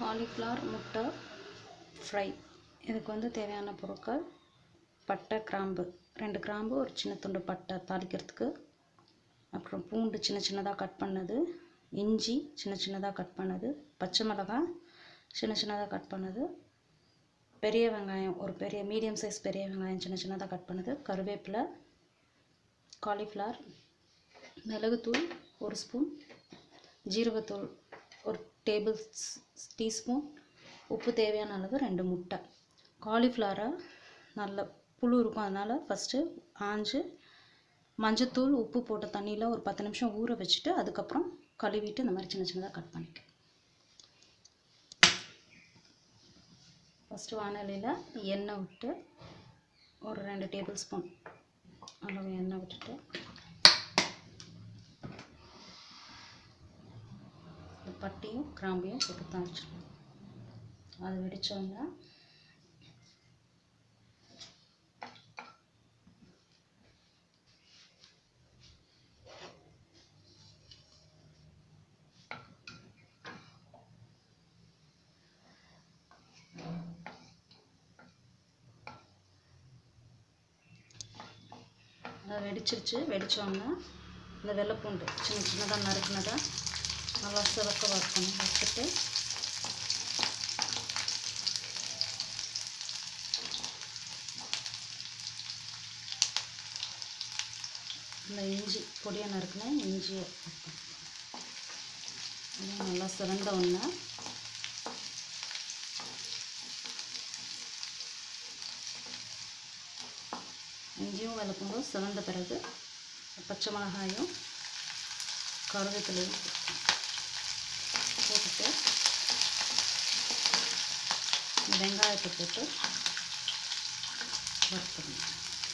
cauliflower முட்டை fry இதுக்கு வந்து தேவையான பொருட்கள் பட்டை கிராம்பு ரெண்டு கிராம்பு ஒரு சின்ன துண்டு பட்டை தாளிக்கிறதுக்கு அப்புறம் பூண்டு சின்ன சின்னதாக கட் பண்ணது இஞ்சி சின்ன சின்னதாக கட் பண்ணது பச்சை மிளகாய் சின்ன சின்னதாக கட் பண்ணது பெரிய வெங்காயம் ஒரு பெரிய மீடியம் சைஸ் பெரிய வெங்காயம் சின்ன சின்னதாக கட் பண்ணது கருவேப்பிலை காலிஃப்ளவர் மிளகுத்தூள் ஒரு ஸ்பூன் ஜீரகத்தூள் ஒரு டேபிள் டீஸ்பூன் உப்பு தேவையான அளவு ரெண்டு முட்டை காலிஃப்ளவரை நல்ல புழு இருக்கும் அதனால் ஃபஸ்ட்டு ஆஞ்சு மஞ்சத்தூள் உப்பு போட்ட தண்ணியில் ஒரு பத்து நிமிஷம் ஊற வச்சுட்டு அதுக்கப்புறம் கழுவிட்டு இந்த மாதிரி சின்ன சின்னதாக கட் பண்ணிக்க ஃபஸ்ட்டு வானலியில் எண்ணெய் விட்டு ஒரு ரெண்டு டேபிள் ஸ்பூன் அளவு எண்ணெய் விட்டுட்டு இந்த பட்டியும் கிராம்பையும் போட்டு தான் வச்சிடணும் அது வெடித்தோன்னா அது வெடிச்சிருச்சு வெடித்தோன்னா இந்த வெள்ளைப்பூண்டு சின்ன சின்னதாக நறுக்குனதை நல்லா சிவக்க வறுக்கணும் வறுத்துட்டு இந்த இஞ்சி பொடியாக நறுக்குன இஞ்சியை இதெல்லாம் நல்லா சிறந்த ஒன்று இஞ்சியும் வெள்ளப்பூண்டும் சிவந்த பிறகு பச்சை மிளகாயும் கருவேப்பிலையும் போட்டுட்டு இந்த வெங்காயத்தை போட்டு வறுத்துக்கணும்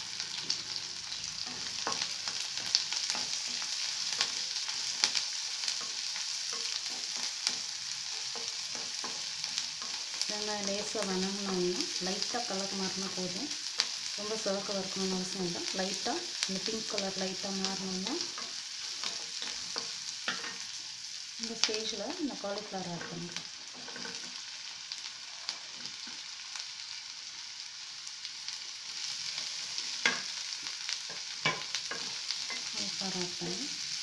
வெங்காயம் லேசாக வணங்கினோன்னா லைட்டாக கலர் மாறினா போதும் ரொம்ப சிவக்க வறுக்கணும்னு அவசியம் இல்லை லைட்டாக இந்த பிங்க் கலர் லைட்டாக மாறணும்னா இந்த ஸ்டேஜில் இந்த காலிஃப்ளவர் ஆட் பண்ணிக்கலாம் காலிஃப்ளவர் ஆட் பண்ணி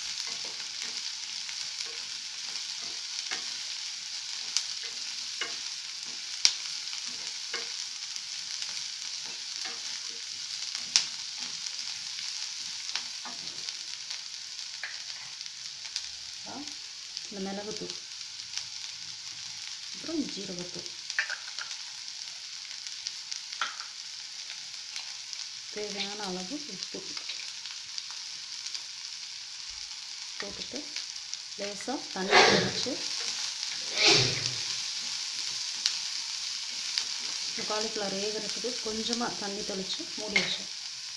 இந்த மிளகுத்தூள் அப்புறம் ஜீரகத்தூள் தேவையான அளவு உப்பு போட்டுட்டு லேசாக தண்ணி தெளித்து இந்த காலிஃப்ளவர் வேகிறதுக்கு கொஞ்சமாக தண்ணி தெளித்து மூடி வச்சேன்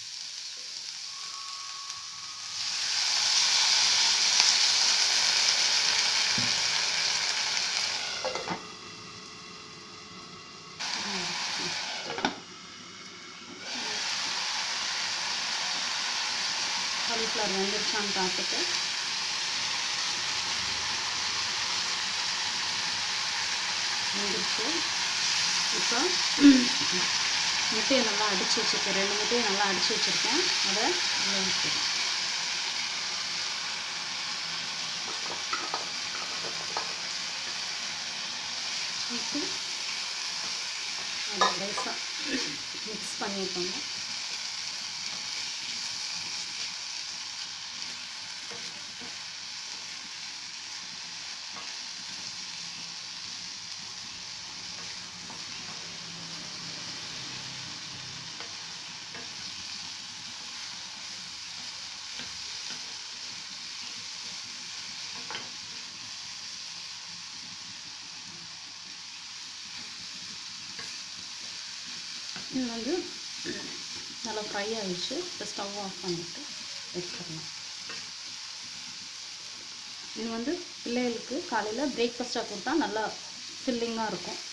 காலிஃப்ளவர் வெந்துருச்சான்னு பார்த்துட்டு வெந்துருச்சு இப்போ முட்டையை நல்லா அடித்து வச்சுருக்கேன் ரெண்டு முட்டையை நல்லா அடித்து வச்சுருக்கேன் அதை அதில் ஊற்றிடுறேன் ஊற்றி அதை லேசாக மிக்ஸ் பண்ணிட்டோங்க இது வந்து நல்லா ஃப்ரை ஆகிடுச்சு இப்போ ஸ்டவ் ஆஃப் பண்ணிவிட்டு எடுத்துடலாம் இது வந்து பிள்ளைகளுக்கு காலையில் பிரேக்ஃபாஸ்ட்டாக கொடுத்தா நல்லா ஃபில்லிங்காக இருக்கும்